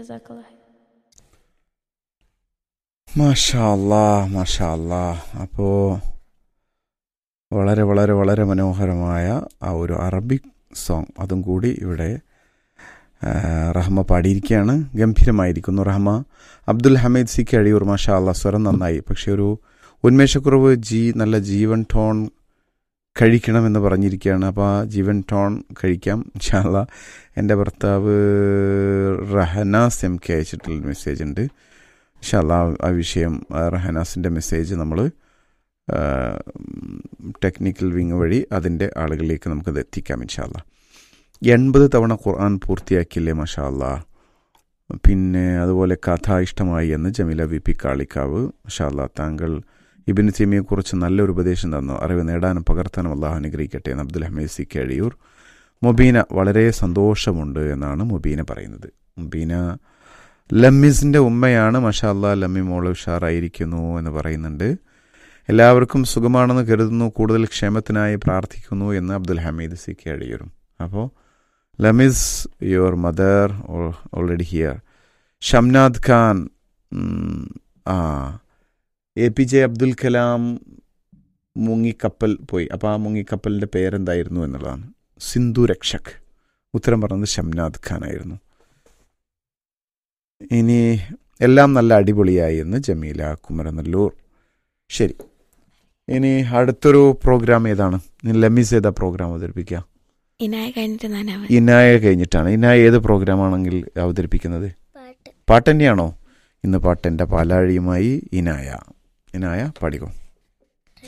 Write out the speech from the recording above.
ജസാക്കല്ലാ മാഷാ അല്ലാ മാഷാ അല്ലാ അപ്പോൾ വളരെ വളരെ വളരെ മനോഹരമായ ആ ഒരു അറബിക് സോങ് അതും കൂടി ഇവിടെ ആ, റഹ്മ പാടിയിരിക്കുകയാണ് ഗംഭീരമായിരിക്കുന്നു റഹ്മ അബ്ദുൽ ഹമീദ് സി കഴിയൂർ മാഷാ അല്ലാ സ്വരം നന്നായി പക്ഷെ ഒരു ഉന്മേഷക്കുറവ് ജി നല്ല ജീവൻ ടോൺ കഴിക്കണമെന്ന് പറഞ്ഞിരിക്കുകയാണ് അപ്പോൾ ആ ജീവൻ ടോൺ കഴിക്കാം ഇൻഷാല്ല എൻ്റെ ഭർത്താവ് റഹനാസ് എം കെ അയച്ചിട്ടുള്ള മെസ്സേജ് ഉണ്ട് ഇൻഷാല്ല ആ വിഷയം ആ റഹനാസിൻ്റെ മെസ്സേജ് നമ്മൾ ടെക്നിക്കൽ വിങ് വഴി അതിൻ്റെ ആളുകളിലേക്ക് നമുക്കത് എത്തിക്കാം ഇൻഷാല്ല എൺപത് തവണ ഖുർആൻ പൂർത്തിയാക്കിയില്ലേ മഷാ അല്ലാ പിന്നെ അതുപോലെ കഥ ഇഷ്ടമായി എന്ന് ജമീല വി പി കാളിക്കാവ് മഷാ അല്ലാ താങ്കൾ ഇബിന് തീമിയെക്കുറിച്ച് നല്ലൊരു ഉപദേശം തന്നു അറിവ് നേടാനും പകർത്താനും അള്ളാഹു അനുഗ്രഹിക്കട്ടെ എന്ന് അബ്ദുൽ ഹമീദ് സി കഴിയൂർ മുബീന വളരെ സന്തോഷമുണ്ട് എന്നാണ് മുബീന പറയുന്നത് മുബീന ലമ്മീസിൻ്റെ ഉമ്മയാണ് മഷാ അല്ലാ ലമ്മി മോള് ഉഷാറായിരിക്കുന്നു എന്ന് പറയുന്നുണ്ട് എല്ലാവർക്കും സുഖമാണെന്ന് കരുതുന്നു കൂടുതൽ ക്ഷേമത്തിനായി പ്രാർത്ഥിക്കുന്നു എന്ന് അബ്ദുൽ ഹമീദ് സി കഴിയൂരും അപ്പോൾ Lamis your mother already here Shamnad Khan ഉം, ആ A P J Abdul Kalam മുങ്ങിക്കപ്പൽ പോയി അപ്പോൾ ആ മുങ്ങിക്കപ്പലിൻ്റെ പേരെന്തായിരുന്നു എന്നുള്ളതാണ് സിന്ധു രക്ഷക് ഉത്തരം പറഞ്ഞത് ഷംനാദ് ഖാൻ ആയിരുന്നു ഇനി എല്ലാം നല്ല അടിപൊളിയായി എന്ന് ജമീല കുമരനല്ലൂർ ശരി ഇനി അടുത്തൊരു പ്രോഗ്രാം ഏതാണ് ഇനി ലമീസ് ഏതാ പ്രോഗ്രാം അവതരിപ്പിക്കുക ഇനായ കഴിഞ്ഞിട്ട് ഞാൻ അവൻ ഇനായ കഴിഞ്ഞിട്ടാണ് ഇനായ ഏത് പ്രോഗ്രാമാണെങ്കിൽ അവതരിപ്പിക്കുന്നത് പാട്ട് പാട്ട് തന്നെയാണോ ഇന്ന് പാട്ടെൻ്റെ പാലാഴിയുമായി ഇനായ ഇനായ പാടിക്കോ